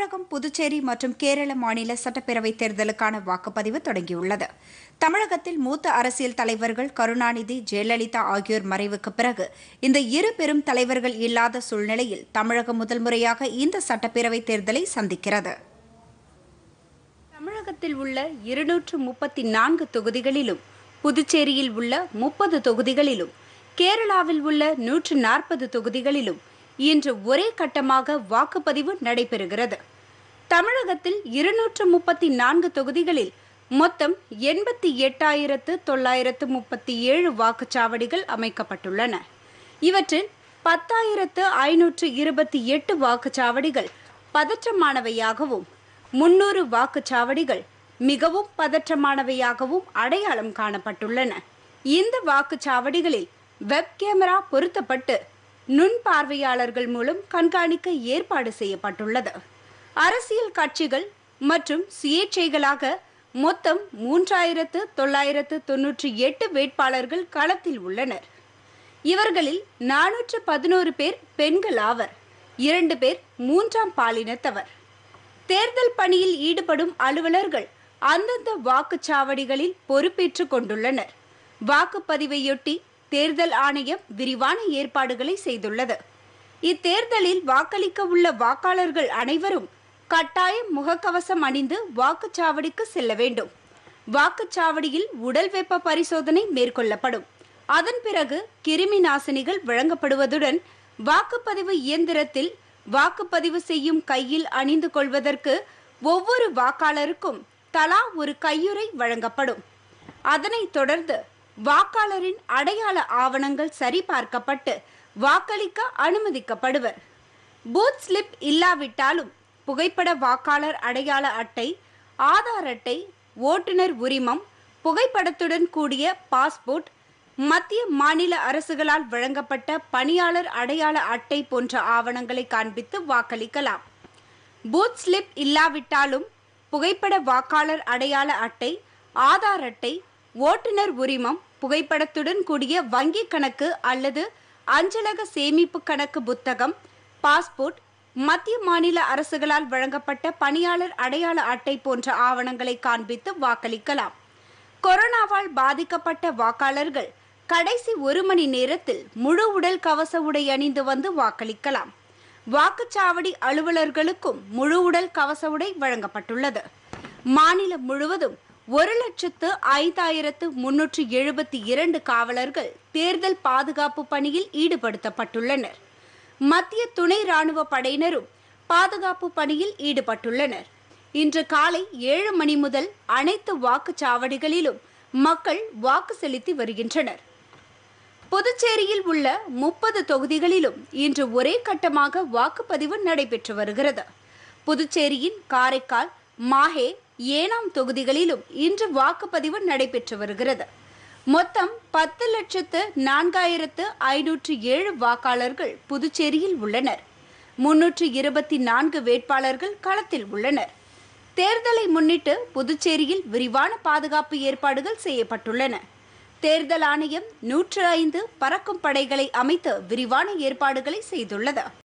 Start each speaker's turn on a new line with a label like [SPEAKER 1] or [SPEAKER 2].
[SPEAKER 1] தமிழகம் புதுச்சேரி மற்றும் கேரள மாநில சட்டப்பேரவை தேர்தலுக்கான வாக்குப்பதிவு தொடங்கியுள்ளது தமிழகத்தில் மூத்த அரசியல் தலைவர்கள் கருணாநிதி ஜெயலலிதா ஆகியோர் மறைவுக்கு பிறகு இந்த இரு பெரும் தலைவர்கள் இல்லாத சூழ்நிலையில் தமிழகம் முதல் முறையாக இந்த சட்டப்பேரவை தேர்தலை சந்திக்கிறது தமிழகத்தில் உள்ள இருநூற்று முப்பத்தி நான்கு தொகுதிகளிலும் புதுச்சேரியில் உள்ள முப்பது தொகுதிகளிலும் கேரளாவில் உள்ள நூற்று நாற்பது தொகுதிகளிலும் இன்று ஒரே கட்டமாக வாக்குப்பதிவு நடைபெறுகிறது தமிழகத்தில் இருநூற்று முப்பத்தி நான்கு தொகுதிகளில் மொத்தம் எண்பத்தி எட்டாயிரத்து தொள்ளாயிரத்து முப்பத்தி ஏழு வாக்குச்சாவடிகள் அமைக்கப்பட்டுள்ளன இவற்றில் பத்தாயிரத்து ஐநூற்று இருபத்தி எட்டு வாக்குச்சாவடிகள் பதற்றமானவையாகவும் முன்னூறு வாக்குச்சாவடிகள் மிகவும் பதற்றமானவையாகவும் அடையாளம் காணப்பட்டுள்ளன இந்த வாக்குச்சாவடிகளில் வெப் கேமரா பொருத்தப்பட்டு நுண் பார்வையாளர்கள் மூலம் கண்காணிக்க ஏற்பாடு செய்யப்பட்டுள்ளது அரசியல் கட்சிகள் மற்றும் சுயேட்சைகளாக மொத்தம் மூன்றாயிரத்து தொள்ளாயிரத்து தொன்னூற்றி எட்டு வேட்பாளர்கள் களத்தில் உள்ளனர் இவர்களில் நானூற்று பதினோரு பேர் பெண்கள் ஆவர் இரண்டு பேர் மூன்றாம் பாலினத்தவர் தேர்தல் பணியில் ஈடுபடும் அலுவலர்கள் அந்தந்த வாக்குச்சாவடிகளில் பொறுப்பேற்றுக் கொண்டுள்ளனர் வாக்குப்பதிவையொட்டி தேர்தல் ஆணையம் விரிவான ஏற்பாடுகளை செய்துள்ளது இத்தேர்தலில் வாக்களிக்க உள்ள வாக்காளர்கள் அனைவரும் கட்டாயம் முகக்கவசம் அணிந்து வாக்குச்சாவடிக்கு செல்ல வேண்டும் வாக்குச்சாவடியில் உடல் வெப்ப பரிசோதனை மேற்கொள்ளப்படும் அதன் பிறகு கிருமி நாசினிகள் வழங்கப்படுவதுடன் வாக்குப்பதிவு இயந்திரத்தில் வாக்குப்பதிவு செய்யும் கையில் அணிந்து கொள்வதற்கு ஒவ்வொரு வாக்காளருக்கும் தலா ஒரு கையுறை வழங்கப்படும் அதனைத் தொடர்ந்து வாக்காளரின் அடையாள ஆவணங்கள் சரிபார்க்கப்பட்டு வாக்களிக்க அனுமதிக்கப்படுவர் பூத் ஸ்லிப் இல்லாவிட்டாலும் புகைப்பட வாக்காளர் அடையாள அட்டை ஆதார் அட்டை ஓட்டுநர் உரிமம் புகைப்படத்துடன் கூடிய பாஸ்போர்ட் மத்திய மாநில அரசுகளால் வழங்கப்பட்ட பணியாளர் அடையாள அட்டை போன்ற ஆவணங்களை காண்பித்து வாக்களிக்கலாம் பூத் ஸ்லிப் இல்லாவிட்டாலும் புகைப்பட வாக்காளர் அடையாள அட்டை ஆதார் அட்டை ஓட்டுநர் உரிமம் புகைப்படத்துடன் கூடிய வங்கி கணக்கு அல்லது அஞ்சலக சேமிப்பு கணக்கு புத்தகம் பாஸ்போர்ட் மத்திய மாநில அரசுகளால் வழங்கப்பட்ட பணியாளர் அடையாள அட்டை போன்ற ஆவணங்களை காண்பித்து வாக்களிக்கலாம் கொரோனாவால் பாதிக்கப்பட்ட வாக்காளர்கள் கடைசி ஒரு மணி நேரத்தில் முழு உடல் கவச உடை அணிந்து வந்து வாக்களிக்கலாம் வாக்குச்சாவடி அலுவலர்களுக்கும் முழு உடல் கவச உடை வழங்கப்பட்டுள்ளது மாநிலம் முழுவதும் ஒரு லட்சத்து ஐந்தாயிரத்து முன்னூற்று எழுபத்தி இரண்டு காவலர்கள் தேர்தல் பாதுகாப்பு பணியில் ஈடுபடுத்தப்பட்டுள்ளனர் மத்திய துணை ராணுவ படையினரும் பாதுகாப்பு பணியில் ஈடுபட்டுள்ளனர் இன்று காலை ஏழு மணி முதல் அனைத்து வாக்குச்சாவடிகளிலும் மக்கள் வாக்கு செலுத்தி வருகின்றனர் புதுச்சேரியில் உள்ள முப்பது தொகுதிகளிலும் இன்று ஒரே கட்டமாக வாக்குப்பதிவு நடைபெற்று வருகிறது புதுச்சேரியின் காரைக்கால் மாஹே ஏனாம் தொகுதிகளிலும் இன்று வாக்குப்பதிவு நடைபெற்று வருகிறது மொத்தம் பத்து லட்சத்து நான்காயிரத்து ஐநூற்று ஏழு வாக்காளர்கள் புதுச்சேரியில் உள்ளனர் முன்னூற்று இருபத்தி நான்கு வேட்பாளர்கள் களத்தில் உள்ளனர் தேர்தலை முன்னிட்டு புதுச்சேரியில் விரிவான பாதுகாப்பு ஏற்பாடுகள் செய்யப்பட்டுள்ளன தேர்தல் ஆணையம் நூற்று ஐந்து பறக்கும் படைகளை அமைத்து விரிவான ஏற்பாடுகளை செய்துள்ளது